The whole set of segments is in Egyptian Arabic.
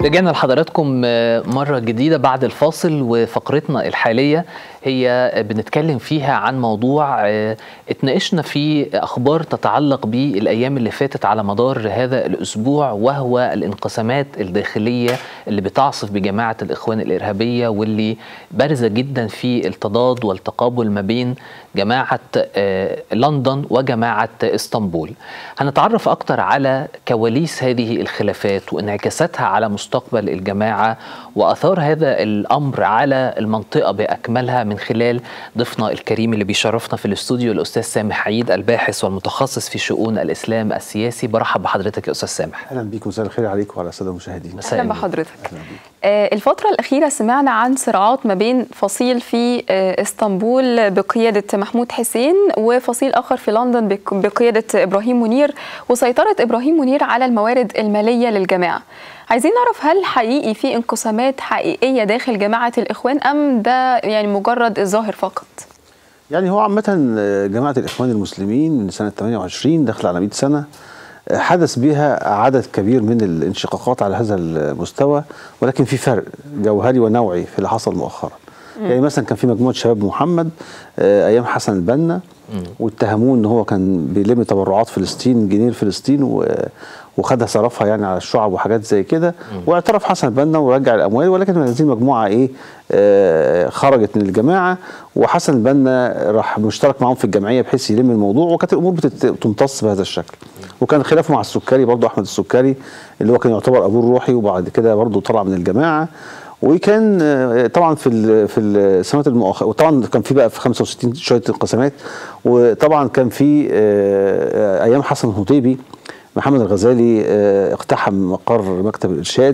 رجعنا لحضراتكم مرة جديدة بعد الفاصل وفقرتنا الحالية هي بنتكلم فيها عن موضوع اتناقشنا فيه أخبار تتعلق بالأيام اللي فاتت على مدار هذا الأسبوع وهو الانقسامات الداخلية اللي بتعصف بجماعة الإخوان الإرهابية واللي بارزة جدا في التضاد والتقابل ما بين جماعة لندن وجماعة اسطنبول هنتعرف أكتر على كواليس هذه الخلافات وانعكاساتها على مستقبل الجماعة وأثار هذا الأمر على المنطقة بأكملها من خلال ضيفنا الكريم اللي بيشرفنا في الاستوديو الأستاذ سامح عيد الباحث والمتخصص في شؤون الإسلام السياسي برحب بحضرتك يا أستاذ سامح أهلا بيك مساء الخير عليكم وعلى السادة المشاهدين أهلا بحضرتك آه الفترة الأخيرة سمعنا عن صراعات ما بين فصيل في آه اسطنبول بقيادة محمود حسين وفصيل آخر في لندن بقيادة إبراهيم منير وسيطرة إبراهيم منير على الموارد المالية للجماعة عايزين نعرف هل حقيقي في انقسامات حقيقية داخل جماعة الإخوان أم ده يعني مجرد الظاهر فقط؟ يعني هو عامة جماعة الإخوان المسلمين من سنة 28 داخل على 100 سنة حدث بها عدد كبير من الانشقاقات على هذا المستوى ولكن في فرق جوهري ونوعي في اللي حصل مؤخرا يعني مثلا كان في مجموعه شباب محمد ايام حسن البنا واتهموه ان هو كان بيلم تبرعات فلسطين جنيه فلسطين وخدها صرفها يعني على الشعب وحاجات زي كده واعترف حسن البنا ورجع الاموال ولكن هذه المجموعه ايه آه خرجت من الجماعه وحسن البنا راح مشترك معاهم في الجمعيه بحيث يلم الموضوع وكانت الامور بتمتص بهذا الشكل وكان خلافه مع السكري برضه احمد السكري اللي هو كان يعتبر ابوه الروحي وبعد كده برضه طلع من الجماعه وكان طبعا في ال في السنوات المؤخره وطبعا كان في بقى في 65 شويه انقسامات وطبعا كان في ايام حسن الهطيبي محمد الغزالي اقتحم مقر مكتب الارشاد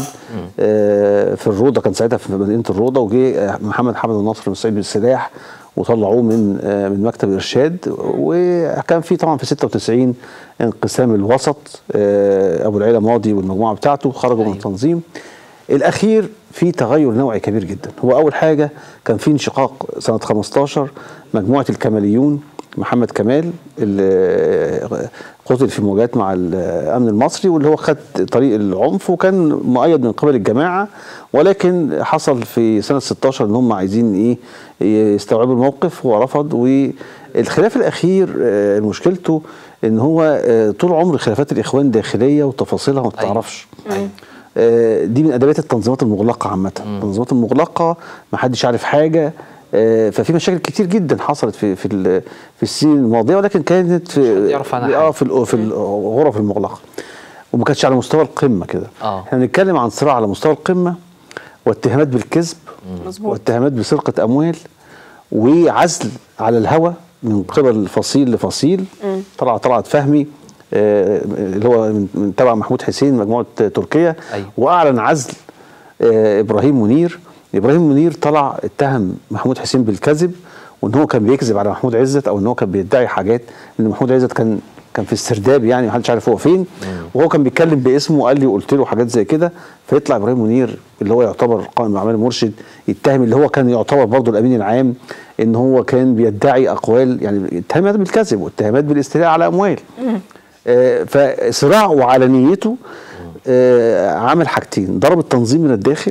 في الروضه كان ساعتها في مدينه الروضه وجه محمد حمد الناصر المستعيد بالسلاح وطلعوه من من مكتب الارشاد وكان في طبعا في 96 انقسام الوسط ابو العيله ماضي والمجموعه بتاعته خرجوا من التنظيم الاخير في تغير نوعي كبير جدا هو اول حاجه كان في انشقاق سنه 15 مجموعه الكماليون محمد كمال اللي قتل في مواجهات مع الامن المصري واللي هو خد طريق العنف وكان مؤيد من قبل الجماعه ولكن حصل في سنه 16 ان هم عايزين ايه يستوعبوا الموقف هو رفض والخلاف الاخير مشكلته ان هو طول عمر خلافات الاخوان داخليه وتفاصيلها ما تتعرفش أيوة. دي من ادوات التنظيمات المغلقه عامه التنظيمات المغلقه ما حدش عارف حاجه ففي مشاكل كتير جدا حصلت في في في السنين الماضيه ولكن كانت في اه في في الغرف المغلقه وما كانتش على مستوى القمه كده آه. احنا بنتكلم عن صراع على مستوى القمه واتهامات بالكذب واتهامات بسرقه اموال وعزل على الهوى من قبل فصيل لفصيل طلع طلعت فهمي اللي هو من تبع محمود حسين مجموعه تركيا أيوة. واعلن عزل ابراهيم منير ابراهيم منير طلع اتهم محمود حسين بالكذب وان هو كان بيكذب على محمود عزت او ان هو كان بيدعي حاجات ان محمود عزت كان كان في السرداب يعني محدش عارف هو فين وهو كان بيتكلم باسمه وقال لي وقلت له حاجات زي كده فيطلع ابراهيم منير اللي هو يعتبر قائم اعمال مرشد يتهم اللي هو كان يعتبر برضه الامين العام ان هو كان بيدعي اقوال يعني اتهامات بالكذب واتهامات بالاستيلاء على اموال آه فصراعه وعلنيته آه عمل حاجتين ضرب التنظيم من الداخل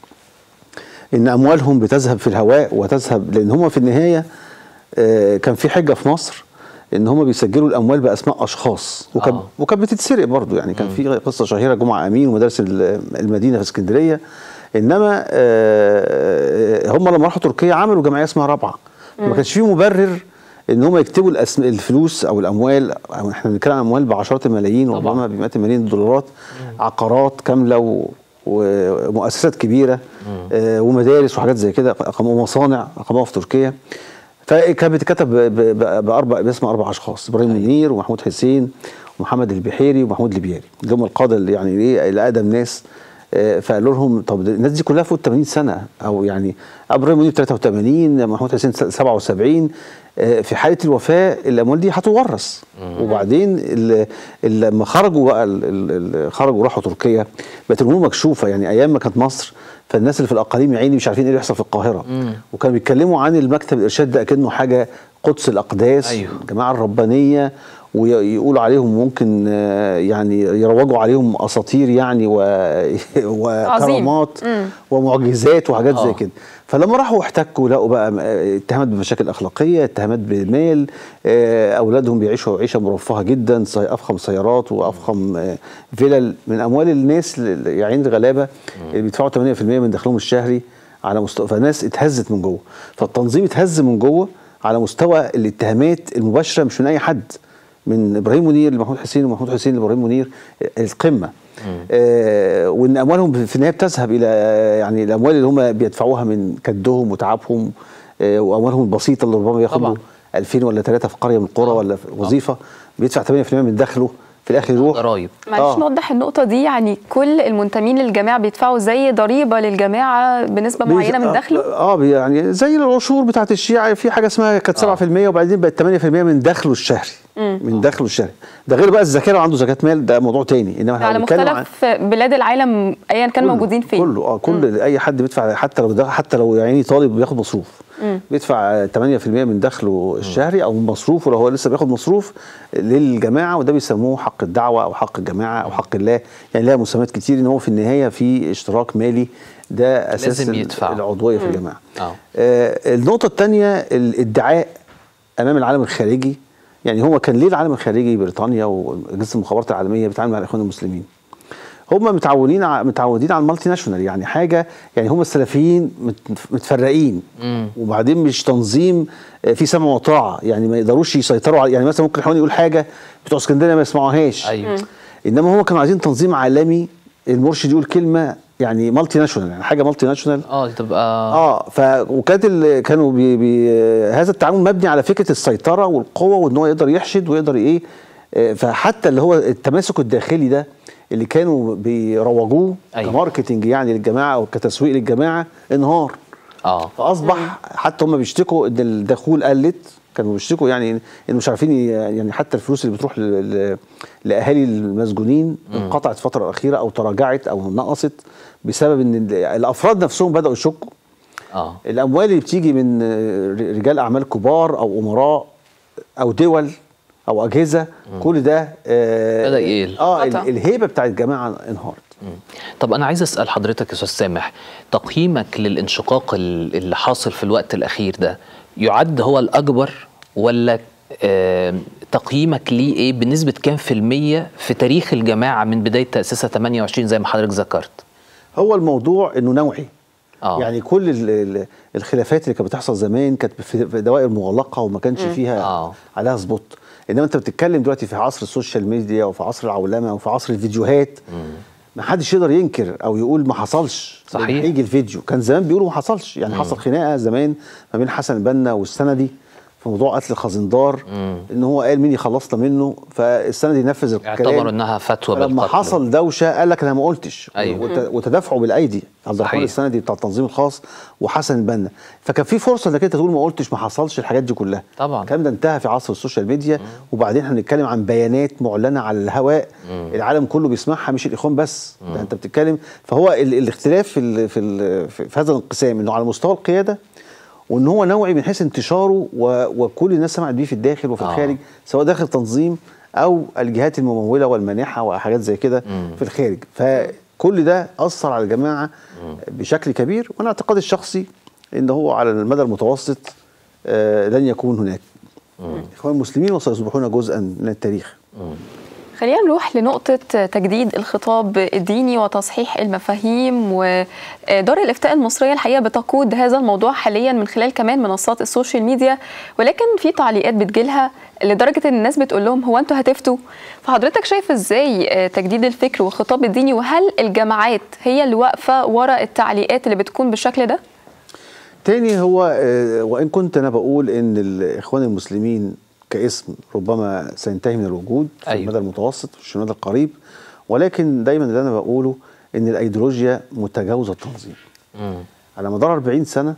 ان اموالهم بتذهب في الهواء وتذهب لان هم في النهايه آه كان في حجه في مصر ان هم بيسجلوا الاموال باسماء اشخاص وكان آه. وكانت بتتسرق برضه يعني كان في قصه شهيره جمعه امين ومدارس المدينه في اسكندريه انما آه هم لما راحوا تركيا عملوا جمعيه اسمها رابعه ما كانش في مبرر ان هم يكتبوا الأسم... الفلوس او الاموال احنا بنتكلم عن اموال بعشرات الملايين وربما بمئات الملايين الدولارات عقارات كامله و... ومؤسسات كبيره آه ومدارس وحاجات زي كده ومصانع اقاموها في تركيا فكانت بتتكتب باربع باسم اربع اشخاص ابراهيم منير ومحمود حسين ومحمد البحيري ومحمود البياري اللي هم القاده اللي يعني ايه الاقدم ناس آه فقالوا لهم طب الناس دي كلها فوق 80 سنه او يعني ابراهيم منير 83 محمود حسين 77 في حاله الوفاه الاموال دي هتورث وبعدين لما خرجوا بقى خرجوا راحوا تركيا بقت الامور مكشوفه يعني ايام ما كانت مصر فالناس اللي في الاقاليم يا عيني مش عارفين ايه اللي بيحصل في القاهره وكانوا بيتكلموا عن المكتب الارشاد ده كانه حاجه قدس الاقداس أيوه. الجماعه الربانيه ويقولوا عليهم ممكن آه، يعني يروجوا عليهم اساطير يعني و- وكرامات مم. ومعجزات وحاجات زي آه. كده فلما راحوا احتكوا لقوا بقى م- آه، اتهامات بمشاكل اخلاقيه اتهامات بالمال آه، اولادهم بيعيشوا عيشه مرفهه جدا سي- افخم سيارات وافخم آه، فيلل من اموال الناس ال- يا عين الغلابه اللي بيدفعوا 8% من دخلهم الشهري على مستوى فالناس اتهزت من جوه فالتنظيم اتهز من جوه على مستوى الاتهامات المباشره مش من اي حد من ابراهيم منير لمحمود حسين ومحمود حسين لابراهيم منير آه، القمه آه وان اموالهم في النهايه بتذهب الى آه، يعني الاموال اللي هم بيدفعوها من كدهم وتعبهم آه واموالهم البسيطه اللي ربما ياخدوا طبعاً. 2000 ولا 3 في قريه من القرى ولا في وظيفه بيدفع 8% من دخله في الاخر يروح ضرايب معلش آه. نوضح النقطة دي يعني كل المنتمين للجماعة بيدفعوا زي ضريبة للجماعة بنسبة معينة من بيز- دخله؟ اه بي- يعني زي العشور بتاعت الشيعة في حاجه اسمها كانت 7% وبعدين بقت 8% من دخله الشهري من دخله الشهري ده غير بقى الزكاه لو عنده زكاه مال ده موضوع تاني انما احنا على بنتكلم عن- مختلف بلاد العالم أيا كان كله- موجودين فين كله اه كل اي حد بيدفع حتى لو ده حتى لو يعني طالب بياخد مصروف بيدفع 8% من دخله الشهري او من مصروفه لو هو لسه بياخد مصروف للجماعه وده بيسموه حق الدعوه او حق الجماعه او حق الله يعني لها مسميات كتير ان هو في النهايه في اشتراك مالي ده اساس لازم ال- يدفعه. العضويه في الجماعه آه. آه النقطه الثانيه الادعاء امام العالم الخارجي يعني هو كان ليه العالم الخارجي بريطانيا واجهزه المخابرات العالميه بتتعامل مع الاخوان المسلمين هم متعودين ع- متعودين على المالتي ناشونال يعني حاجه يعني هم السلفيين مت- متفرقين مم. وبعدين مش تنظيم آه، في سمع وطاعه يعني ما يقدروش يسيطروا على يعني مثلا ممكن الحيوان يقول حاجه بتوع اسكندريه ما يسمعوهاش ايوه انما هم كانوا عايزين تنظيم عالمي المرشد يقول كلمه يعني مالتي ناشونال يعني حاجه مالتي ناشونال اه تبقى اه ف وكانت ال- كانوا بي بي هذا التعامل مبني على فكره السيطره والقوه وان هو يقدر يحشد ويقدر ايه آه، فحتى اللي هو التماسك الداخلي ده اللي كانوا بيروجوه أيوة. كماركتنج يعني للجماعه او كتسويق للجماعه انهار اه فاصبح حتى هم بيشتكوا ان الدخول قلت كانوا بيشتكوا يعني ان مش عارفين ي- يعني حتى الفلوس اللي بتروح ل- ل- لاهالي المسجونين انقطعت الفتره الاخيره او تراجعت او نقصت بسبب ان ال- الافراد نفسهم بداوا يشكوا اه الاموال اللي بتيجي من آه، ر- رجال اعمال كبار او امراء او دول او اجهزه كل ده آه بدأ يقل. اه ال- قطع. الهيبه بتاعت الجماعه انهارت طب انا عايز اسال حضرتك يا استاذ سامح تقييمك للانشقاق ال- اللي حاصل في الوقت الاخير ده يعد هو الاكبر ولا آه تقييمك ليه ايه بنسبه كام في الميه في تاريخ الجماعه من بدايه تاسيسها 28 زي ما حضرتك ذكرت هو الموضوع انه نوعي آه. يعني كل ال- ال- الخلافات اللي كانت بتحصل زمان كانت في في دوائر مغلقه وما كانش فيها آه. عليها سبوت انما انت بتتكلم دلوقتي في عصر السوشيال ميديا وفي عصر العولمه وفي عصر الفيديوهات ما حدش يقدر ينكر او يقول ما حصلش صحيح. لما هيجي الفيديو كان زمان بيقولوا ما حصلش يعني حصل خناقه زمان ما بين حسن البنا والسندي في موضوع قتل الخزندار ان هو قال مين يخلصنا منه فالسندي نفذ الكلام اعتبروا انها فتوى لما بالقتل حصل دوشه قال لك انا ما قلتش أيوة. وت- وتدافعوا بالايدي عبد الرحمن صحيح. السندي بتاع التنظيم الخاص وحسن البنا فكان في فرصه انك انت تقول ما قلتش ما حصلش الحاجات دي كلها طبعا. الكلام ده انتهى في عصر السوشيال ميديا وبعدين احنا بنتكلم عن بيانات معلنه على الهواء العالم كله بيسمعها مش الاخوان بس ده انت بتتكلم فهو ال الاختلاف في ال في, ال في, في هذا الانقسام انه على مستوى القياده وان هو نوعي من حيث انتشاره و وكل الناس سمعت بيه في الداخل وفي آه. الخارج سواء داخل تنظيم او الجهات المموله والمانحه وحاجات زي كده في الخارج فكل ده اثر على الجماعه بشكل كبير وانا اعتقادي الشخصي ان هو على المدى المتوسط آه، لن يكون هناك اخوان المسلمين وسيصبحون جزءا من التاريخ خلينا نروح لنقطة تجديد الخطاب الديني وتصحيح المفاهيم ودار الإفتاء المصرية الحقيقة بتقود هذا الموضوع حاليا من خلال كمان منصات السوشيال ميديا ولكن في تعليقات بتجيلها لدرجة إن الناس بتقول لهم هو أنتوا هتفتوا فحضرتك شايف إزاي تجديد الفكر والخطاب الديني وهل الجماعات هي اللي واقفة ورا التعليقات اللي بتكون بالشكل ده؟ تاني هو آه، وان كنت انا بقول ان الاخوان المسلمين كاسم ربما سينتهي من الوجود في أيوة. المدى المتوسط في المدى القريب ولكن دايما اللي انا بقوله ان الايديولوجيا متجاوزه التنظيم مم. على مدار 40 سنه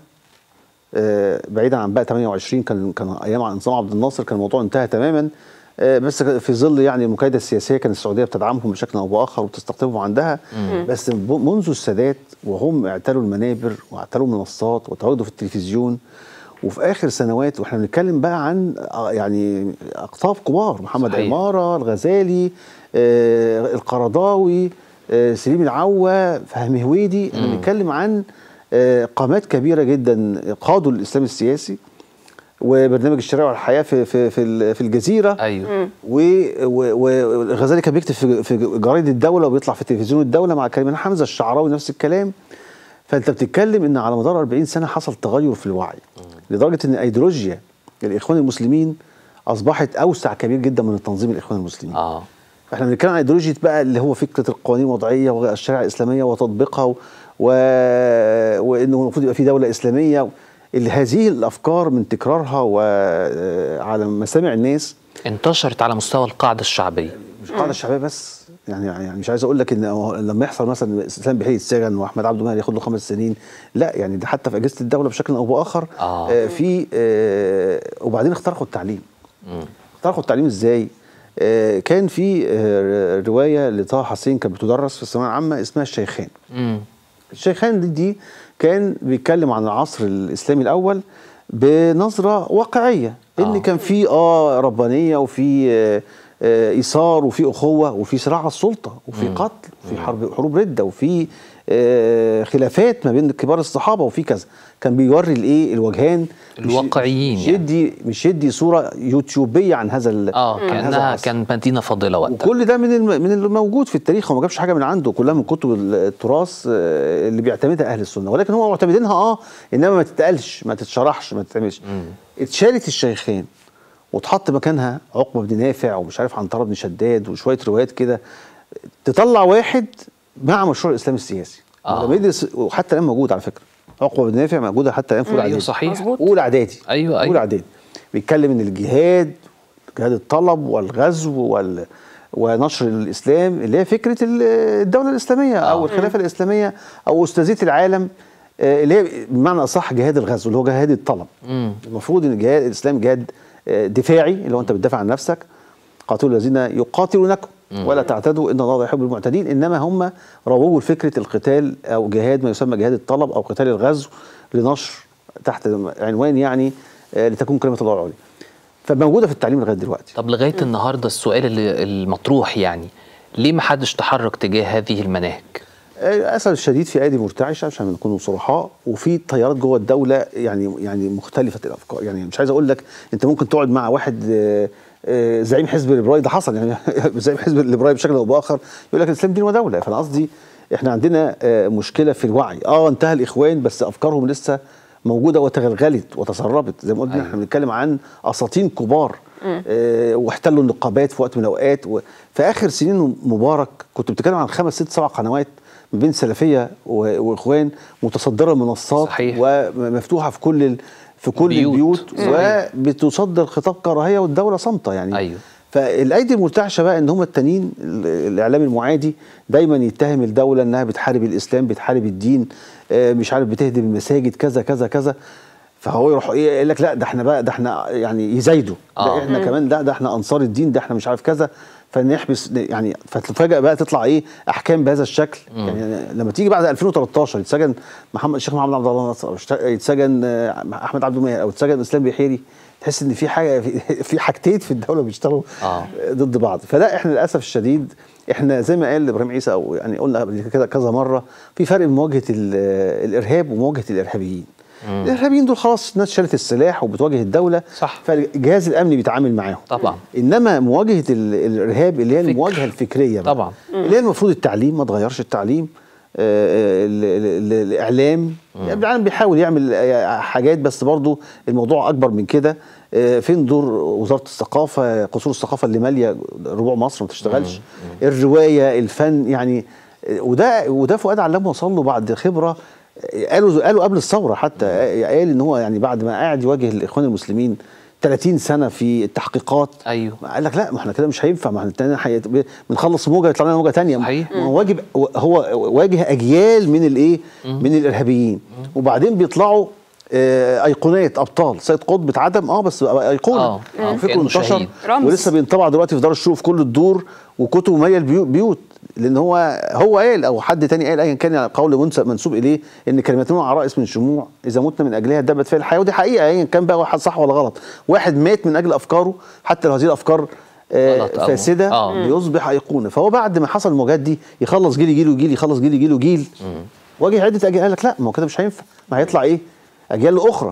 آه، بعيدا عن بقى 28 كان كان ايام نظام عبد الناصر كان الموضوع انتهى تماما آه، بس في ظل يعني المكايده السياسيه كانت السعوديه بتدعمهم بشكل او باخر وتستقطبهم عندها بس ب- منذ السادات وهم اعتلوا المنابر واعتلوا المنصات وتواجدوا في التلفزيون وفي اخر سنوات واحنا بنتكلم بقى عن آه، يعني اقطاب كبار محمد صحيح. عماره الغزالي آه، القرضاوي آه، سليم العوة فهمي هويدي احنا بنتكلم عن آه، قامات كبيره جدا قادوا الاسلام السياسي وبرنامج الشريعه والحياه في في في ال- في الجزيره ايوه و- و- والغزالي كان بيكتب في في جرايد الدوله وبيطلع في تلفزيون الدوله مع كريم حمزه الشعراوي نفس الكلام فانت بتتكلم ان على مدار 40 سنه حصل تغير في الوعي لدرجه ان ايديولوجيا الاخوان المسلمين اصبحت اوسع كبير جدا من التنظيم الاخوان المسلمين اه احنا بنتكلم عن ايديولوجيا بقى اللي هو فكره القوانين الوضعيه والشريعه الاسلاميه وتطبيقها و... و... وانه المفروض يبقى في دوله اسلاميه اللي هذه الافكار من تكرارها وعلى مسامع الناس انتشرت على مستوى القاعده الشعبيه مش القاعده الشعبيه بس يعني يعني مش عايز اقول لك ان هو لما يحصل مثلا اسلام بحيري يتسجن واحمد عبده ماهر ياخد له خمس سنين لا يعني ده حتى في اجهزه الدوله بشكل او باخر آه. آه في آه وبعدين اخترقوا التعليم اخترقوا التعليم ازاي؟ آه كان في آه روايه لطه حسين كانت بتدرس في الثانويه العامه اسمها الشيخان امم الشيخان دي, دي كان بيتكلم عن العصر الاسلامي الاول بنظره واقعيه ان آه. كان في اه ربانيه وفي آه آه ايثار وفي اخوه وفي صراع على السلطه وفي قتل وفي حرب حروب رده وفي آه خلافات ما بين كبار الصحابه وفي كذا كان بيوري الايه الوجهان مش- الواقعيين مش يعني. يدي مش يدي صوره يوتيوبيه عن هذا ال- اه عن هذا كانها العصر. كان مدينه فاضله وقتها وكل ده من الم... من اللي موجود في التاريخ هو ما جابش حاجه من عنده كلها من كتب التراث آه، اللي بيعتمدها اهل السنه ولكن هم معتمدينها اه انما ما تتقالش ما تتشرحش ما تتعملش اتشالت الشيخين واتحط مكانها عقبه بن نافع ومش عارف عنتره بن شداد وشويه روايات كده تطلع واحد مع مشروع الاسلام السياسي آه. ولما يدرس وحتى الان موجود على فكره عقبه بن نافع موجوده حتى الان في اولى ايوه اعدادي صحيح مظبوط. اولى اعدادي أيوة، أيوة. اولى اعدادي بيتكلم ان الجهاد جهاد الطلب والغزو وال ونشر الاسلام اللي هي فكره ال- الدوله الاسلاميه او آه. الخلافه الاسلاميه او استاذيه العالم آه، اللي هي بمعنى اصح جهاد الغزو اللي هو جهاد الطلب مم. المفروض ان جهاد الاسلام جهاد آه، دفاعي اللي هو انت بتدافع عن نفسك قاتلوا الذين يقاتلونكم ولا تعتدوا ان الله لا يحب المعتدين انما هم روجوا لفكره القتال او جهاد ما يسمى جهاد الطلب او قتال الغزو لنشر تحت عنوان يعني آه، لتكون كلمه الله العليا فموجوده في التعليم لغايه دلوقتي طب لغايه النهارده السؤال اللي المطروح يعني ليه ما حدش تحرك تجاه هذه المناهج للاسف الشديد في ايدي مرتعشه عشان نكون صرحاء وفي تيارات جوه الدوله يعني يعني مختلفه الافكار يعني مش عايز اقول لك انت ممكن تقعد مع واحد آه، آه، زعيم حزب الليبرالي ده حصل يعني زعيم حزب الليبرالي بشكل او باخر يقول لك الاسلام دين ودوله فانا قصدي احنا عندنا آه، مشكله في الوعي اه انتهى الاخوان بس افكارهم لسه موجوده وتغلغلت وتسربت زي ما قلنا أيوة. احنا بنتكلم عن اساطين كبار آه واحتلوا النقابات في وقت من الاوقات و... في اخر سنين مبارك كنت بتتكلم عن خمس ست سبع قنوات ما بين سلفيه و... واخوان متصدره المنصات صحيح. ومفتوحه في كل ال... في كل بيوت. البيوت صحيح. وبتصدر خطاب كراهيه والدوله صامته يعني أيوة. فالايدي المرتعشه بقى ان هم التانيين ال- الاعلام المعادي دايما يتهم الدوله انها بتحارب الاسلام بتحارب الدين آه، مش عارف بتهدم المساجد كذا كذا كذا فهو يروح ايه يقول لك لا ده احنا بقى ده احنا يعني يزايدوا آه. ده احنا كمان ده ده احنا انصار الدين ده احنا مش عارف كذا فنحبس يعني فتفاجئ بقى تطلع ايه احكام بهذا الشكل يعني لما تيجي بعد 2013 يتسجن محمد الشيخ محمد عبد الله ناصر او يشت- يتسجن آه، احمد عبد الماهر او يتسجن اسلام بحيري تحس ان في حاجه في, في حاجتين في الدوله بيشتغلوا آه. ضد بعض فده احنا للاسف الشديد احنا زي ما قال ابراهيم عيسى او يعني قلنا قبل كده كذا مره في فرق بين مواجهه ال- الارهاب ومواجهه الارهابيين الارهابيين دول خلاص الناس شالت السلاح وبتواجه الدوله صح. فالجهاز الامني بيتعامل معاهم طبعا انما مواجهه ال- الارهاب اللي هي فكر. المواجهه الفكريه بقى. طبعا. اللي هي المفروض التعليم ما تغيرش التعليم آه، ال- ال- ال- الاعلام يعني العالم بيحاول يعمل آه، حاجات بس برضو الموضوع اكبر من كده آه، فين دور وزاره الثقافه قصور الثقافه اللي ماليه ربوع مصر ما بتشتغلش الروايه الفن يعني آه، وده وده فؤاد علام وصل له بعد خبره آه، قالوا قالوا قبل الثوره حتى آه، قال ان هو يعني بعد ما قاعد يواجه الاخوان المسلمين 30 سنه في التحقيقات ايوه قال لك لا ما احنا كده مش هينفع ما احنا التاني حي... بنخلص موجه يطلع لنا موجه ثانيه صحيح. ما هو واجب هو واجه اجيال من الايه من الارهابيين وبعدين بيطلعوا آه، ايقونات ابطال سيد قطب اتعدم اه بس بقى ايقونه آه، آه، وفكره كأنه انتشر شهيد. رمز. ولسه بينطبع دلوقتي في دار الشروق في كل الدور وكتبه ماليه البيوت بيوت لان هو هو قال او حد تاني قال ايا كان قول منسب منسوب اليه ان كلمتنا عرائس من شموع اذا متنا من اجلها دبت فيها الحياه ودي حقيقه ايا كان بقى واحد صح ولا غلط واحد مات من اجل افكاره حتى لو هذه الافكار آه، غلط أو- فاسده آه. بيصبح ايقونه فهو بعد ما حصل المواجهات دي يخلص جيل جيل وجيل يخلص جيل جيل وجيل واجه عده اجيال قال لك لا ما هو كده مش هينفع ما هيطلع ايه اجيال اخرى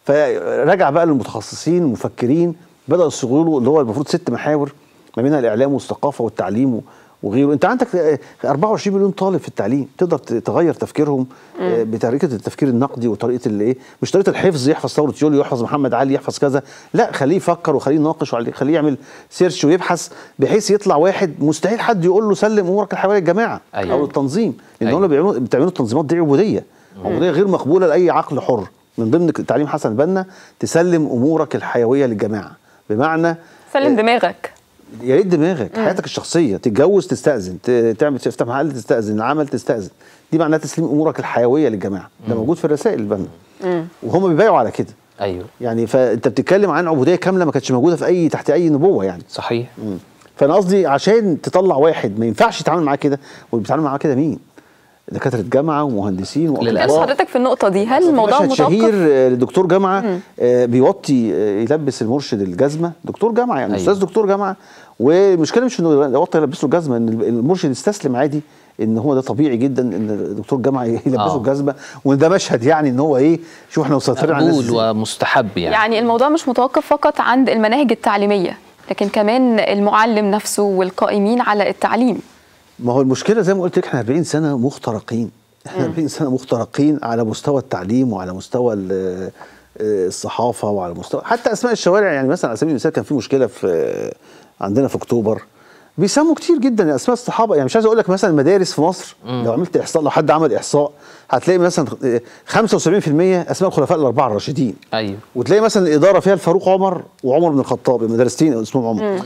فرجع بقى للمتخصصين المفكرين بداوا يصيغوا له اللي هو المفروض ست محاور ما بينها الاعلام والثقافه والتعليم و- وغيره انت عندك آه، 24 مليون طالب في التعليم تقدر ت- تغير تفكيرهم آه، بطريقه التفكير النقدي وطريقه الايه مش طريقه الحفظ يحفظ ثوره يوليو يحفظ محمد علي يحفظ كذا لا خليه يفكر وخليه يناقش وخليه يعمل سيرش ويبحث بحيث يطلع واحد مستحيل حد يقول له سلم امورك الحيويه للجماعه أيوة. او التنظيم لان أيوة. هم بيعملوا بتعملوا التنظيمات دي عبوديه عبوديه غير مقبوله لاي عقل حر من ضمن تعليم حسن البنا تسلم امورك الحيويه للجماعه بمعنى سلم دماغك يا ريت دماغك حياتك الشخصيه تتجوز تستاذن ت- تعمل تفتح محل تستاذن العمل تستاذن دي معناها تسليم امورك الحيويه للجماعه ده موجود في الرسائل البنا وهم بيبايعوا على كده ايوه يعني فانت بتتكلم عن عبوديه كامله ما كانتش موجوده في اي تحت اي نبوه يعني صحيح مم. فانا قصدي عشان تطلع واحد ما ينفعش يتعامل معاه كده وبيتعامل معاه كده مين؟ دكاتره جامعه ومهندسين للأسف. بس واطباء حضرتك في النقطه دي هل الموضوع مشهد شهير متوقف آه، لدكتور جامعه آه، بيوطي آه، يلبس المرشد الجزمه دكتور جامعه يعني أيوة. استاذ دكتور جامعه والمشكله مش انه يوطي يلبسه الجزمه ان المرشد يستسلم عادي ان هو ده طبيعي جدا ان دكتور جامعه يلبسه آه. الجزمه وان ده مشهد يعني ان هو ايه شوف احنا مسيطرين على الناس مقبول إزاي. ومستحب يعني, يعني الموضوع مش متوقف فقط عند المناهج التعليميه لكن كمان المعلم نفسه والقائمين على التعليم ما هو المشكله زي ما قلت لك احنا 40 سنه مخترقين احنا 40 سنه مخترقين على مستوى التعليم وعلى مستوى ال- آه، الصحافه وعلى مستوى حتى اسماء الشوارع يعني مثلا على سبيل المثال كان في مشكله في آه، عندنا في اكتوبر بيسموا كتير جدا اسماء الصحابه يعني مش عايز اقول لك مثلا المدارس في مصر لو عملت احصاء لو حد عمل احصاء هتلاقي مثلا آه، 75% اسماء الخلفاء الاربعه الراشدين ايوه وتلاقي مثلا الاداره فيها الفاروق عمر وعمر بن الخطاب المدرستين اسمهم عمر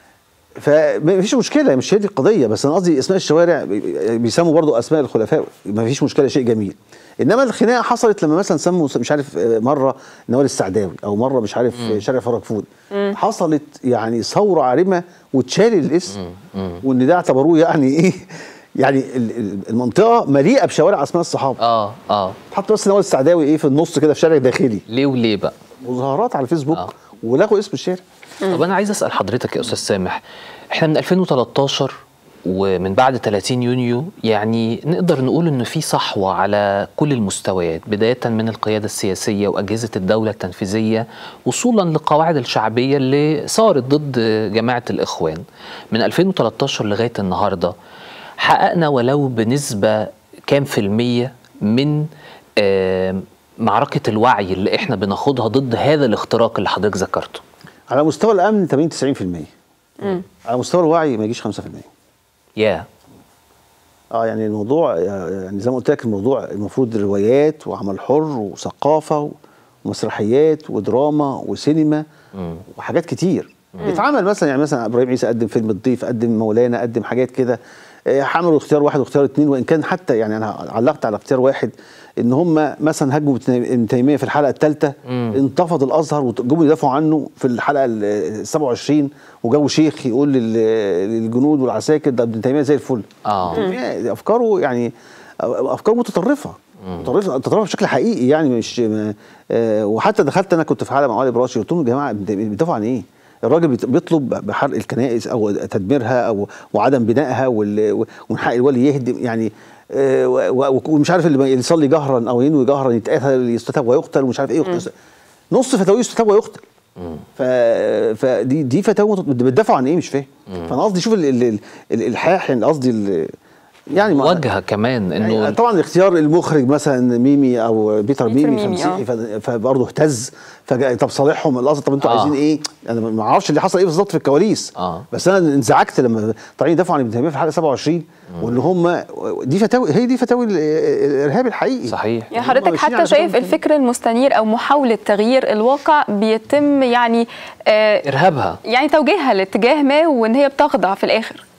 فمفيش مشكله مش هي دي القضيه بس انا قصدي اسماء الشوارع بي- بيسموا برضو اسماء الخلفاء مفيش مشكله شيء جميل انما الخناقه حصلت لما مثلا سموا مش عارف آه، مره نوال السعداوي او مره مش عارف آه، شارع فرج فود حصلت يعني ثوره عارمه واتشال الاسم وان ده اعتبروه يعني ايه يعني ال- ال- المنطقه مليئه بشوارع اسماء الصحابه اه اه حط بس نوال السعداوي ايه في النص كده في شارع داخلي ليه وليه بقى مظاهرات على الفيسبوك آه. ولغوا اسم الشارع طب انا عايز اسال حضرتك يا استاذ سامح احنا من 2013 ومن بعد 30 يونيو يعني نقدر نقول ان في صحوه على كل المستويات بدايه من القياده السياسيه واجهزه الدوله التنفيذيه وصولا للقواعد الشعبيه اللي صارت ضد جماعه الاخوان من 2013 لغايه النهارده حققنا ولو بنسبه كام في الميه من آم، معركه الوعي اللي احنا بناخدها ضد هذا الاختراق اللي حضرتك ذكرته على مستوى الامن 80 90% على مستوى الوعي ما يجيش 5% يا اه يعني الموضوع يعني زي ما قلت لك الموضوع المفروض روايات وعمل حر وثقافه ومسرحيات ودراما وسينما وحاجات كتير بيتعمل مثلا يعني مثلا ابراهيم عيسى قدم فيلم الضيف قدم مولانا قدم حاجات كده آه، عملوا اختيار واحد واختيار اتنين وان كان حتى يعني انا علقت على اختيار واحد ان هم مثلا هاجموا ابن ابن تيميه في الحلقه الثالثه انتفض الازهر وجابوا يدافعوا عنه في الحلقه ال 27 وجابوا شيخ يقول لل- للجنود والعساكر ده ابن تيميه زي الفل آه. ابن تيمية افكاره يعني افكار متطرفه متطرفه متطرفه بشكل حقيقي يعني مش ما- آه، وحتى دخلت انا كنت في حلقه مع علي براشي قلت لهم يا جماعه بيدافعوا عن ايه؟ الراجل بيت- بيطلب بحرق الكنائس او تدميرها او وعدم بنائها وال- ومن حق الولي يهدم يعني آه، و- و- ومش عارف اللي يصلي جهرا او ينوي جهرا يتقتل يستتاب ويقتل ومش عارف ايه يقتل. نص فتاوي يستتاب ويقتل ف... فدي دي فتاوى مت- بتدافعوا عن ايه مش فاهم فانا قصدي شوف ال- ال- ال- الالحاح يعني قصدي ال- يعني ما- واجهه كمان يعني انه طبعا اختيار المخرج مثلا ميمي او بيتر بيتر ميمي, ميمي، فمسيحي ف- فبرضه اهتز فجاء طب صالحهم القصد طب انتوا آه. عايزين ايه؟ انا ما اعرفش اللي حصل ايه بالظبط في الكواليس آه. بس انا انزعجت لما طالعين يدافعوا عن ابن تيميه في الحلقه 27 وان هم دي فتاوي هي دي فتاوي ال- الارهاب الحقيقي صحيح يعني هم حضرتك ماشيين على حتى شايف فتاوي الفكر المستنير او محاوله تغيير الواقع بيتم يعني آه ارهابها يعني توجيهها لاتجاه ما وان هي بتخضع في الاخر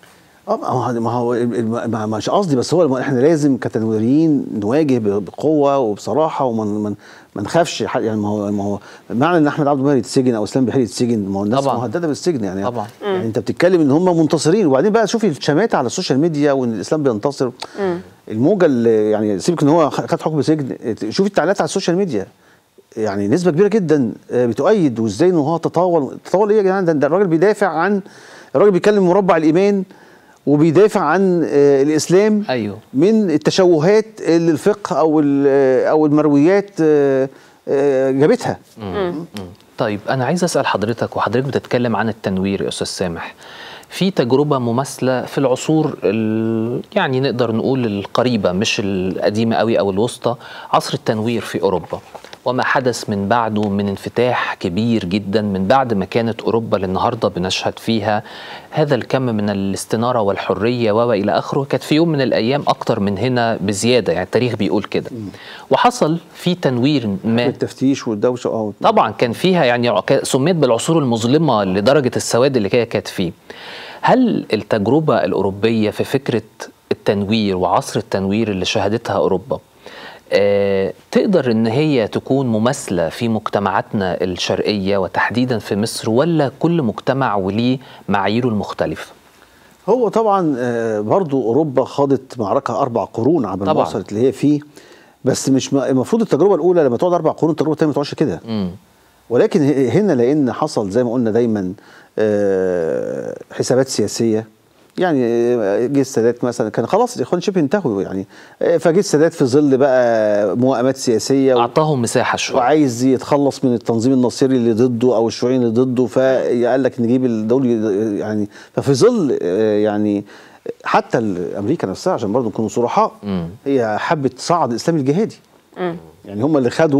اه ما هو ما هو الم- ما- مش قصدي بس هو احنا لازم كتنويريين نواجه ب- بقوه وبصراحه وما ما ما نخافش ح- يعني ما هو ما هو معنى ان احمد عبد المهدي يتسجن او اسلام بحيري يتسجن ما هو الناس طبعاً. مهدده بالسجن يعني طبعاً. يعني انت بتتكلم ان هم منتصرين وبعدين بقى شوفي الشماتة على السوشيال ميديا وان الاسلام بينتصر الموجه اللي يعني سيبك ان هو خد حكم سجن شوفي التعليقات على السوشيال ميديا يعني نسبه كبيره جدا آه، بتؤيد وازاي ان هو تطاول تطاول ايه يا جدعان ده, ده الراجل بيدافع عن الراجل بيتكلم مربع الايمان وبيدافع عن آه، الاسلام أيوه. من التشوهات اللي الفقه او ال- او المرويات آه، آه، جابتها طيب انا عايز اسال حضرتك وحضرتك بتتكلم عن التنوير يا استاذ سامح في تجربه مماثله في العصور ال- يعني نقدر نقول القريبه مش القديمه قوي او الوسطى عصر التنوير في اوروبا وما حدث من بعده من انفتاح كبير جدا من بعد ما كانت اوروبا للنهارده بنشهد فيها هذا الكم من الاستناره والحريه و الى اخره كانت في يوم من الايام اكتر من هنا بزياده يعني التاريخ بيقول كده وحصل في تنوير ما التفتيش والدوشه اه طبعا كان فيها يعني ك- سميت بالعصور المظلمه لدرجه السواد اللي كده كانت فيه. هل التجربه الاوروبيه في فكره التنوير وعصر التنوير اللي شهدتها اوروبا آه تقدر ان هي تكون مماثله في مجتمعاتنا الشرقيه وتحديدا في مصر ولا كل مجتمع وليه معاييره المختلفه؟ هو طبعا آه، برضو اوروبا خاضت معركه اربع قرون عبر ما طبعاً. وصلت اللي هي فيه بس مش م- المفروض التجربه الاولى لما تقعد اربع قرون التجربه الثانيه ما تقعدش كده امم ولكن ه- هنا لان حصل زي ما قلنا دايما آه، حسابات سياسيه يعني آه، جه السادات مثلا كان خلاص الاخوان شبه انتهوا يعني آه، فجه السادات في ظل بقى موائمات سياسيه و- اعطاهم مساحه شويه وعايز يتخلص من التنظيم النصيري اللي ضده او الشيوعيين اللي ضده فقال لك نجيب الدول يعني ففي ظل آه، يعني حتى ال- امريكا نفسها عشان برضه نكون صرحاء مم. هي حبت تصعد الاسلام الجهادي يعني هم اللي خدوا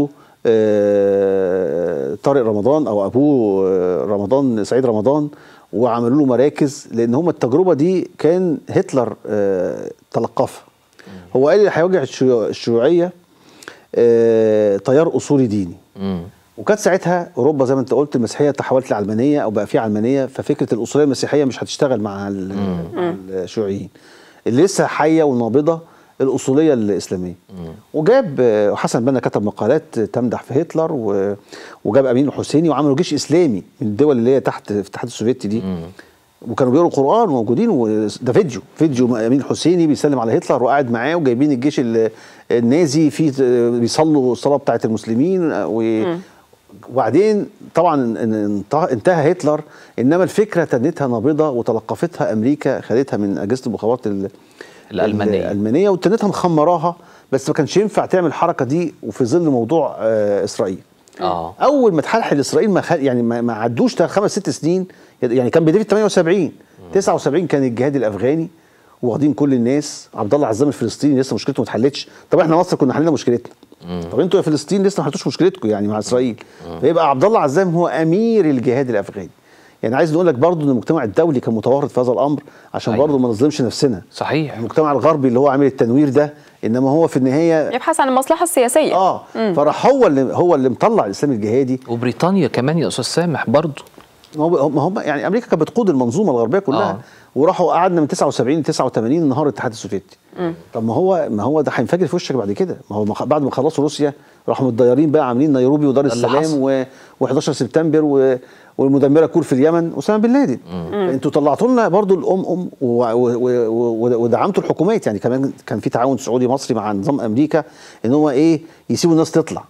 آه، طارق رمضان او ابوه آه، رمضان سعيد رمضان وعملوا له مراكز لان هم التجربه دي كان هتلر آه، تلقفها هو قال اللي هيواجه الشيوع- الشيوعيه آه، تيار اصولي ديني امم وكانت ساعتها اوروبا زي ما انت قلت المسيحيه تحولت لعلمانيه او بقى في علمانيه ففكره الاصوليه المسيحيه مش هتشتغل مع ال- مع الشيوعيين اللي لسه حيه ونابضه الاصوليه الاسلاميه وجاب آه، حسن بنا كتب مقالات تمدح في هتلر و- وجاب امين الحسيني وعملوا جيش اسلامي من الدول اللي هي تحت في الاتحاد السوفيتي دي وكانوا بيقروا القران موجودين وده فيديو فيديو امين الحسيني بيسلم على هتلر وقاعد معاه وجايبين الجيش ال- النازي فيه بيصلوا الصلاه بتاعت المسلمين و وبعدين طبعا ان- ان- انتهى, انتهى هتلر انما الفكره تنتها نابضه وتلقفتها امريكا خدتها من اجهزه المخابرات ال- الألمانية. الالمانيه وتنتها مخمراها بس ما كانش ينفع تعمل الحركه دي وفي ظل موضوع آه اسرائيل اه اول ما اتحلحل اسرائيل ما خل... يعني ما, ما عدوش تا- خمس ست سنين يعني كان بدايه 78 79 كان الجهاد الافغاني واخدين كل الناس عبد الله عزام الفلسطيني لسه مشكلته ما اتحلتش طب احنا مصر كنا حلينا مشكلتنا طب انتوا يا فلسطين لسه ما حلتوش مشكلتكم يعني مع اسرائيل فيبقى عبد الله عزام هو امير الجهاد الافغاني يعني عايز نقول لك برضو ان المجتمع الدولي كان متورط في هذا الامر عشان أيوة. برضو ما نظلمش نفسنا صحيح المجتمع الغربي اللي هو عامل التنوير ده انما هو في النهايه يبحث عن المصلحه السياسيه اه فراح هو اللي هو اللي مطلع الاسلام الجهادي وبريطانيا كمان يا استاذ سامح برضه ما هو ما هم يعني امريكا كانت بتقود المنظومه الغربيه كلها آه. آه. وراحوا قعدنا من 79 ل 89 انهار الاتحاد السوفيتي طب ما هو ما هو ده هينفجر في وشك بعد كده ما هو ما خ- بعد ما خلصوا روسيا راحوا متضيرين بقى عاملين نيروبي ودار ده اللي حصل. السلام و... و11 سبتمبر و... والمدمره كور في اليمن اسامه بن لادن انتوا طلعتوا لنا برضو الام ام و... و... و... و... ودعمتوا الحكومات يعني كمان كان في تعاون سعودي مصري مع نظام امريكا ان هو ايه يسيبوا الناس تطلع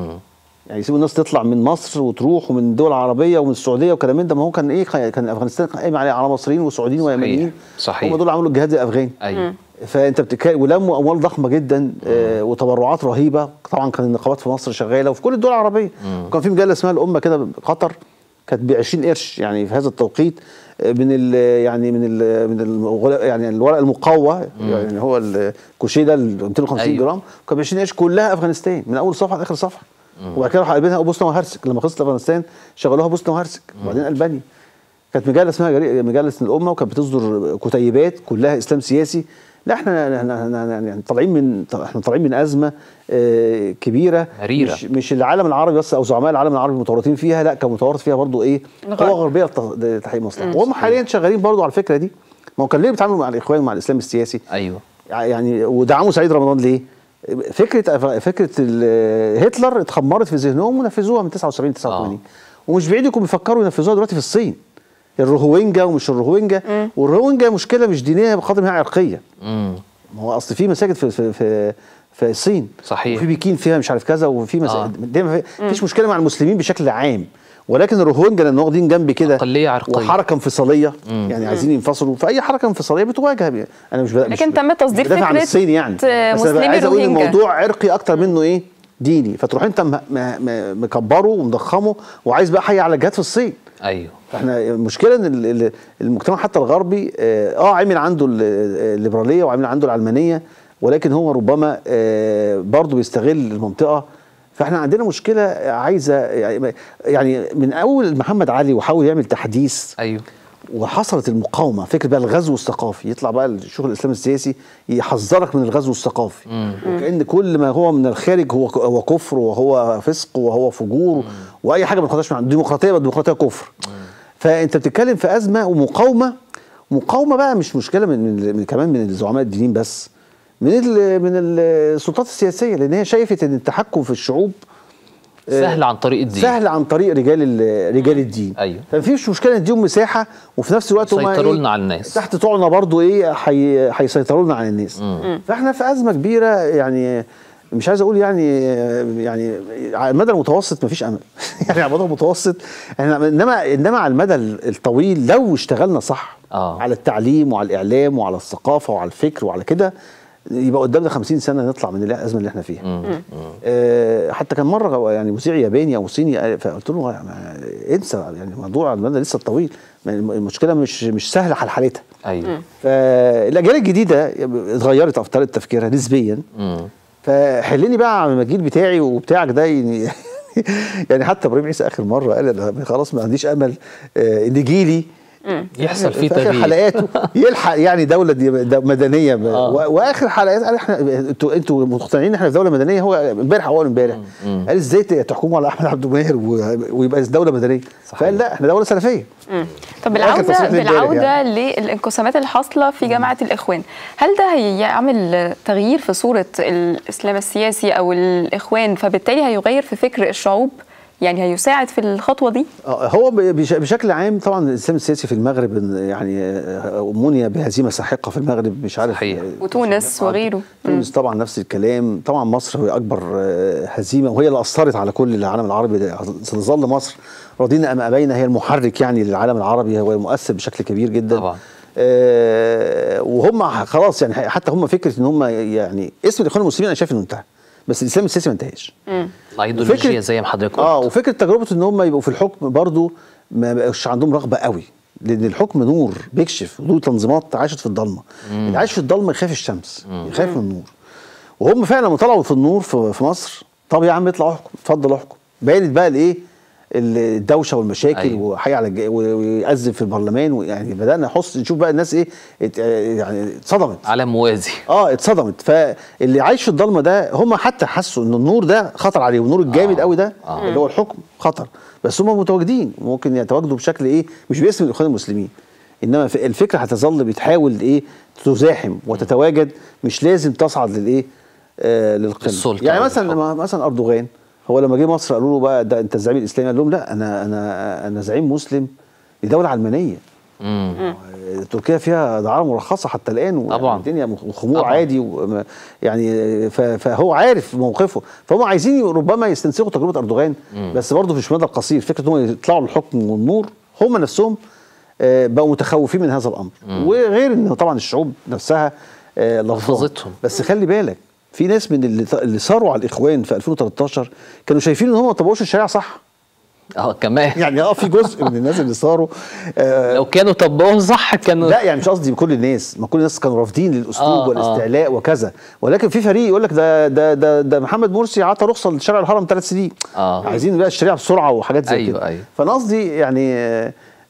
يعني يسيبوا الناس تطلع من مصر وتروح ومن الدول العربيه ومن السعوديه والكلام من ده ما هو كان ايه كان افغانستان كان قايم على على مصريين وسعوديين ويمنيين صحيح. هم دول عملوا الجهاد الافغاني ايوه فانت بتتكلم ولموا اموال ضخمه جدا آه وتبرعات رهيبه طبعا كان النقابات في مصر شغاله وفي كل الدول العربيه وكان في مجله اسمها الامه كده قطر كانت ب 20 قرش يعني في هذا التوقيت آه، من ال يعني من ال من ال يعني الورق المقوى يعني هو الكوشيه ده ال 250 أيوة. جرام كان ب 20 قرش كلها افغانستان من اول صفحه لاخر صفحه وبعد كده راحوا قلبينها بوسنا وهرسك لما خلصت افغانستان شغلوها بوسنا وهرسك وبعدين البانيا كانت مجله اسمها جري- مجله الامه وكانت بتصدر كتيبات كلها اسلام سياسي لا احنا احنا احنا يعني طالعين من احنا طالعين من ازمه آه، كبيره مريرة. مش, مش العالم العربي بس او زعماء العالم العربي متورطين فيها لا كان متورط فيها برضو ايه الغرب. قوى غربيه لت- لتحقيق مصلحه مم. وهم حاليا شغالين برضو على الفكره دي ما هو كان ليه بيتعاملوا مع الاخوان ومع الاسلام السياسي ايوه يعني ودعموا سعيد رمضان ليه؟ فكره فكره ال- هتلر اتخمرت في ذهنهم ونفذوها من 79 89 آه. ومش بعيد يكونوا بيفكروا ينفذوها دلوقتي في الصين الروهوينجا ومش الروهوينجا والروهوينجا مشكله مش دينيه بقدر ما هي عرقيه امم ما هو اصل في مساجد في في في, في الصين صحيح. وفي بكين فيها مش عارف كذا وفي مساجد آه. دايما في مفيش مشكله مع المسلمين بشكل عام ولكن الروهينجا لان واخدين جنب كده أقلية عرقية. وحركه انفصاليه يعني عايزين ينفصلوا فاي حركه انفصاليه بتواجه انا مش بد- لكن مش تم تصدير بدافع عن فكرة الصين يعني بس انا مسلمي بقى عايز اقول الروهينجا. الموضوع عرقي اكتر منه ايه ديني فتروح انت م- م- م- مكبره ومضخمه وعايز بقى حي على الجهاد في الصين ايوه فاحنا المشكله ان ال- ال- المجتمع حتى الغربي اه آه، عامل عنده ال- الليبراليه وعامل عنده العلمانيه ولكن هو ربما آه، برضه بيستغل المنطقه فاحنا عندنا مشكله عايزه يعني- يعني من اول محمد علي وحاول يعمل تحديث ايوه وحصلت المقاومه فكره بقى الغزو الثقافي يطلع بقى الشغل الاسلامي السياسي يحذرك من الغزو الثقافي وكان كل ما هو من الخارج هو هو كفر وهو فسق وهو فجور واي حاجه ما بناخدهاش من الديمقراطيه بقى الديمقراطيه كفر فانت بتتكلم في ازمه ومقاومه مقاومه بقى مش مشكله من, من, من كمان من الزعماء الدينيين بس من ال من السلطات السياسيه لان هي شايفه ان التحكم في الشعوب سهل عن طريق الدين سهل عن طريق رجال ال- رجال الدين أيوة. فمفيش مشكله نديهم مساحه وفي نفس الوقت هم يسيطروا إيه؟ لنا على الناس. تحت طوعنا برضو ايه حي... هيسيطروا لنا على الناس فاحنا في ازمه كبيره يعني مش عايز اقول يعني يعني على المدى المتوسط مفيش امل يعني على المدى المتوسط احنا انما انما على المدى الطويل لو اشتغلنا صح آه. على التعليم وعلى الاعلام وعلى الثقافه وعلى الفكر وعلى كده يبقى قدامنا 50 سنه نطلع من الازمه اللي احنا فيها آه حتى كان مره يعني مذيع ياباني او صيني قال- فقلت له ما- انسى يعني موضوع المدى لسه طويل ما المشكله مش مش سهله على حالتها ايوه فالاجيال الجديده اتغيرت في طريقه تفكيرها نسبيا امم فحلني بقى على الجيل بتاعي وبتاعك ده يعني يعني حتى ابراهيم عيسى اخر مره قال انا خلاص ما عنديش امل آه، ان جيلي يحصل فيه في اخر تغيير حلقاته يلحق يعني دوله دي دو- مدنيه آه. و- واخر حلقات قال احنا انتوا انتوا مقتنعين ان احنا في دوله مدنيه هو امبارح او اول امبارح قال ازاي تحكموا على احمد عبد الماهر و- ويبقى دوله مدنيه صحيح. فقال لا احنا دوله سلفيه طب آخر بالعودة تصريح لامبارح بالعودة يعني. للانقسامات الحاصلة في جماعة الإخوان هل ده هيعمل تغيير في صورة الإسلام السياسي أو الإخوان فبالتالي هيغير في فكر الشعوب يعني هيساعد في الخطوة دي؟ آه، هو ب- بش- بشكل عام طبعا الاسلام السياسي في المغرب إن- يعني آه، مني بهزيمه ساحقه في المغرب مش عارف صحيح. آه، وتونس وغيره. تونس طبعا نفس الكلام طبعا مصر هي اكبر آه، هزيمه وهي اللي اثرت على كل العالم العربي ده. ستظل مصر رضينا ام ابينا هي المحرك يعني للعالم العربي هو مؤثر بشكل كبير جدا طبعا. آه وهم خلاص يعني حتى هم فكره ان هم يعني اسم الاخوان المسلمين انا شايف انه انتهى بس الاسلام السياسي ما انتهاش الايديولوجيه زي ما حضرتك اه قلت وفكره تجربه ان هم يبقوا في الحكم برضو ما بقاش عندهم رغبه قوي لان الحكم نور بيكشف له تنظيمات عاشت في الضلمه اللي عايش في الضلمه يخاف الشمس يخاف من النور وهم فعلا لما طلعوا في النور في, في مصر طب يا عم اطلع احكم اتفضل احكم بانت بقى الايه الدوشه والمشاكل أيوة. أيوه. وحي على الج... و- ويأذن في البرلمان ويعني بدانا نحس نشوف بقى الناس ايه ات... يعني اتصدمت عالم موازي اه اتصدمت فاللي عايش في الضلمه ده هم حتى حسوا ان النور ده خطر عليهم النور الجامد آه، قوي ده آه. اللي هو الحكم خطر بس هم متواجدين ممكن يتواجدوا بشكل ايه مش باسم الاخوان المسلمين انما في- الفكره هتظل بتحاول ايه تزاحم وتتواجد مش لازم تصعد للايه آه للقمه السلطة يعني أو مثلا الحكم. لما مثلا اردوغان هو لما جه مصر قالوا له بقى ده انت الزعيم الاسلامي قال لهم لا انا انا انا زعيم مسلم لدوله علمانيه امم تركيا فيها دعاره مرخصه حتى الان و- طبعاً. الدنيا مخ- خمور طبعاً. عادي وما- يعني ف- فهو عارف موقفه فهم عايزين ربما يستنسخوا تجربه اردوغان بس برضه في المدى القصير فكره ان هم يطلعوا للحكم والنور هم نفسهم آه، بقوا متخوفين من هذا الامر وغير ان طبعا الشعوب نفسها آه، لفظها. لفظتهم. بس خلي بالك في ناس من اللي اللي صاروا على الاخوان في 2013 كانوا شايفين ان هم ما طبقوش الشريعه صح اه كمان يعني اه في جزء من الناس اللي صاروا آه، لو كانوا طبقوه صح كانوا لا يعني مش قصدي كل الناس ما كل الناس كانوا رافضين للاسلوب آه، آه والاستعلاء وكذا ولكن في فريق يقول لك ده ده ده, ده محمد مرسي عطى رخصه لشارع الهرم ثلاث سنين آه. عايزين بقى الشريعه بسرعه وحاجات زي أيوة، كده أيوة. فانا قصدي يعني آه،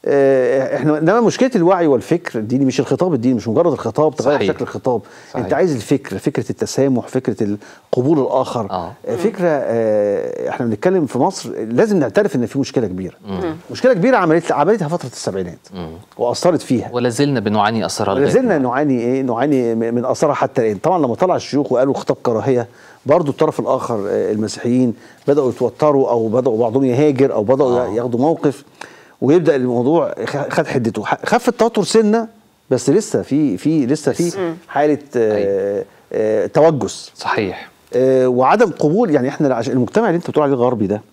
آه، احنا انما مشكله الوعي والفكر الديني مش الخطاب الديني مش مجرد الخطاب تغير صحيح. شكل الخطاب صحيح. انت عايز الفكر فكره التسامح فكره قبول الاخر آه. آه، فكره آه، احنا بنتكلم في مصر لازم نعترف ان في مشكله كبيره مشكله كبيره عملت عملتها فتره السبعينات واثرت فيها ولا زلنا بنعاني اثرها ولا لغاية زلنا نعاني ايه نعاني م- من اثارها حتى الان طبعا لما طلع الشيوخ وقالوا خطاب كراهيه برضو الطرف الاخر آه، المسيحيين بداوا يتوتروا او بداوا بعضهم يهاجر او بداوا آه. ياخدوا موقف ويبدا الموضوع خ- خد حدته ح- خف التوتر سنه بس لسه في في لسه في حاله آه، آه، توجس صحيح آه، وعدم قبول يعني احنا عشان المجتمع اللي انت بتقول عليه الغربي ده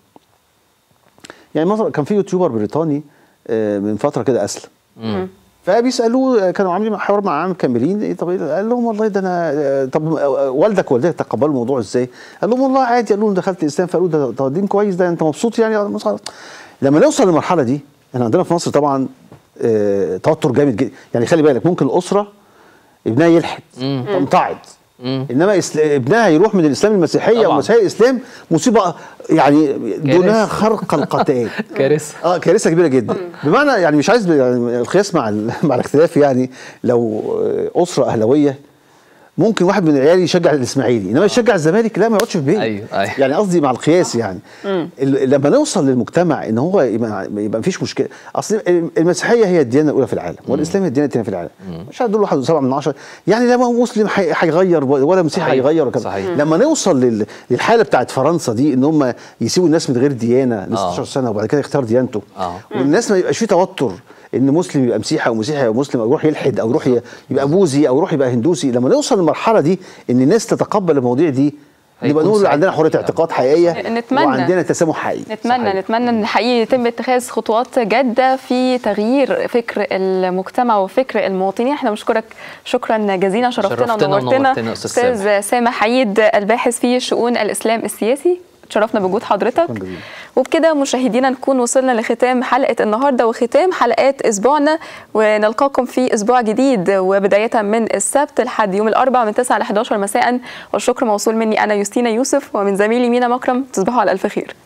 يعني مثلا كان في يوتيوبر بريطاني آه، من فتره كده اسلم مم. فبيسالوه كانوا عاملين حوار مع عام كاملين إيه طب إيه؟ قال لهم والله ده انا آه، طب آه، والدك ووالدتك تقبلوا الموضوع ازاي؟ قال لهم والله عادي قال لهم دخلت الاسلام فقالوا ده ده دين كويس ده انت مبسوط يعني قال لهم لما نوصل للمرحله دي احنا عندنا في مصر طبعا آه، توتر جامد جدا يعني خلي بالك ممكن الاسره ابنها يلحد تمتعض مم. انما إسل... ابنها يروح من الاسلام المسيحيه طبعاً. او مسيحيه الاسلام مصيبه يعني دونها خرق القتال كارثه اه كارثه كبيره جدا بمعنى يعني مش عايز يعني القياس مع ال- مع الاختلاف يعني لو آه، اسره اهلاويه ممكن واحد من العيال يشجع الاسماعيلي انما يشجع الزمالك لا ما يقعدش في البيت أيوه، أيوه. يعني قصدي مع القياس يعني ال- لما نوصل للمجتمع ان هو يبقى يبقى مفيش مشكله اصل المسيحيه هي الديانه الاولى في العالم والاسلام هي الديانه الثانيه في العالم مش هتقول واحد سبعه من عشره يعني لا مسلم هي- هيغير ولا مسيحي صحيح، هيغير وكذا. صحيح. لما نوصل لل- للحاله بتاعت فرنسا دي ان هم يسيبوا الناس من غير ديانه ل آه. 16 سنه وبعد كده يختار ديانته آه. والناس ما يبقاش فيه توتر ان مسلم يبقى مسيحي او مسيحي او مسلم او يروح يلحد او يروح ي- يبقى بوذي او يروح يبقى هندوسي لما نوصل للمرحله دي ان الناس تتقبل المواضيع دي هيكون نبقى نقول سعيد. عندنا حريه اعتقاد حقيقيه نتمنى. وعندنا تسامح حقيقي نتمنى صحيح. نتمنى ان حقيقي يتم اتخاذ خطوات جاده في تغيير فكر المجتمع وفكر المواطنين احنا بنشكرك شكرا جزيلا شرفتنا شرفتنا ونورتنا ونورتنا أستاذ سامح. استاذ سامح عيد الباحث في شؤون الاسلام السياسي تشرفنا بوجود حضرتك شكراً جزيلاً. وبكده مشاهدينا نكون وصلنا لختام حلقه النهارده وختام حلقات اسبوعنا ونلقاكم في اسبوع جديد وبدايه من السبت لحد يوم الاربعاء من 9 ل 11 مساء والشكر موصول مني انا يوستينا يوسف ومن زميلي مينا مكرم تصبحوا على الف خير